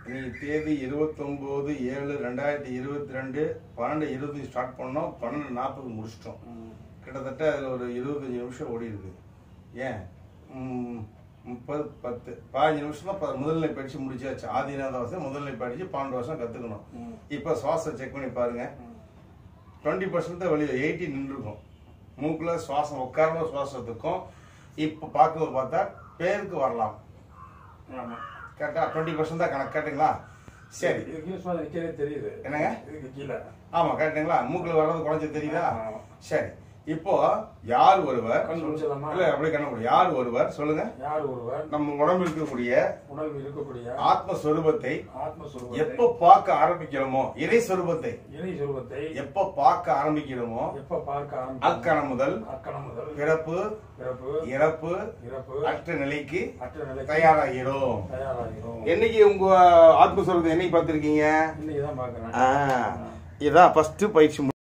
இன்னைக்கு தேதி இருபத்தொம்போது ஏழு ரெண்டாயிரத்தி இருபத்தி ரெண்டு பன்னெண்டு இருபது ஸ்டார்ட் பண்ணோம் பன்னெண்டு நாற்பது முடிச்சிட்டோம் கிட்டத்தட்ட அதில் ஒரு இருபத்தஞ்சி நிமிஷம் ஓடி இருக்கு ஏன் ம், முப்பது பத்து பதினஞ்சு நிமிஷம் தான் ப- முதல்நிலை பயிற்சி முடிச்சாச்சு ஆதிநாத வருஷம் முதல்நிலை பயிற்சி பன்னெண்டு வருஷம் கற்றுக்கணும் இப்போ சுவாசம் செக் பண்ணி பாருங்க டுவெண்ட்டி பர்சன்ட் தான் வெளியே எயிட்டி நின்றுருக்கும் மூக்கில் சுவாசம் உட்காரணும் சுவாசத்துக்கும் இப்போ பார்க்கும்போது பார்த்தா பேருக்கு வரலாம் ஆமா கரெக்டாக டுவெண்ட்டி பர்சன்ட் தான் கணக்கு கரெக்டுங்களா சரி இதுக்கு சும்மா நிக்கிறதே தெரியுது என்னங்க? இதுக்கு கீழே ஆமாம் கரெக்டுங்களா மூக்கில் வர்றது குறைஞ்சது தெரியுதா ஆமா. சரி இப்போ யார் ஒருவர் கண் முடிச்சிடலாமா? இல்ல அப்படியே கண்ண முடியும் யார் ஒருவர் சொல்லுங்க யார் ஒருவர் நம்ம உடம்பு இருக்கக்கூடிய உடல் இருக்கக்கூடிய ஆத்மஸ்வரூபத்தை ஆத்மஸ்வரூபத்தை எப்ப பார்க்க ஆரம்பிக்கிறோமோ இறை சொரூபத்தை இறை சொரூபத்தை எப்ப பார்க்க ஆரம்பிக்கிறோமோ எப்ப பார்க்க ஆரம்பிக்கும் அக்கணம் முதல் அக்கணம் முதல் பிறப்பு பிறப்பு இறப்பு இறப்பு அற்ற நிலைக்கு அற்ற நிலை தயாராகிறோம் தயாராகிறோம் என்னைக்கு உங்க ஆத்மஸ்வரூபத்தை என்னைக்கு பார்த்திருக்கீங்க இன்னைக்கு தான் பாக்குறேன் இதான் ஃபர்ஸ்ட் பயிற்சி